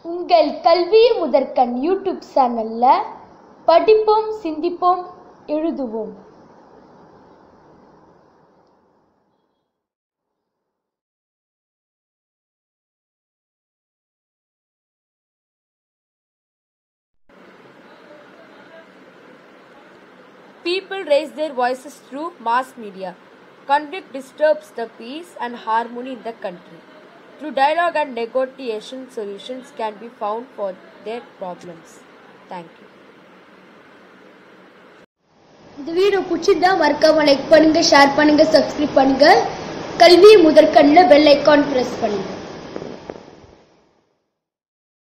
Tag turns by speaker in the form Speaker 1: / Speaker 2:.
Speaker 1: உங்கள் கல்வி முதற்கண் யூடியூப் சேனல்ல படிப்போம் சிந்திப்போம் எழுதுவோம்
Speaker 2: People raise their voices through mass media. Conflict disturbs the peace and harmony in the country. Through dialogue and negotiation, solutions can be found for their problems. Thank you.
Speaker 1: இந்த video பிடிச்சிருந்தா மறக்காம like பண்ணுங்க share பண்ணுங்க subscribe பண்ணுங்க கல்வி முதற்கண்ணில் bell icon press பண்ணுங்க